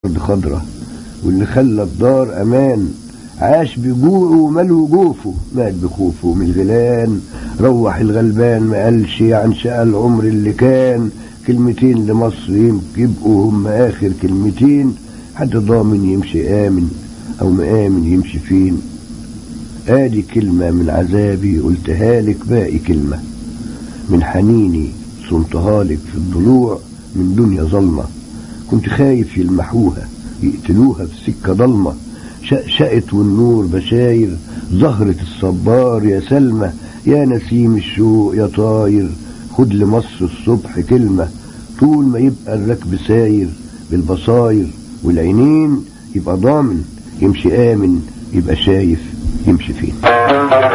أرض خضرة واللي خلى الدار أمان عاش بجوعه وملو جوفه مات بخوفه من الغلان روح الغلبان ما قالش عن شقى العمر اللي كان كلمتين لمصر يبقوا هم آخر كلمتين حد ضامن يمشي آمن أو مآمن يمشي فين آدي كلمة من عذابي قلتها لك باقي كلمة من حنيني صنتها لك في الضلوع من دنيا ظلمة كنت خايف يلمحوها يقتلوها في سكة ضلمة شقشقت والنور بشاير زهرة الصبار يا سلمى يا نسيم الشوق يا طاير خد لمصر الصبح كلمة طول ما يبقى الركب ساير بالبصاير والعينين يبقى ضامن يمشي آمن يبقى شايف يمشي فين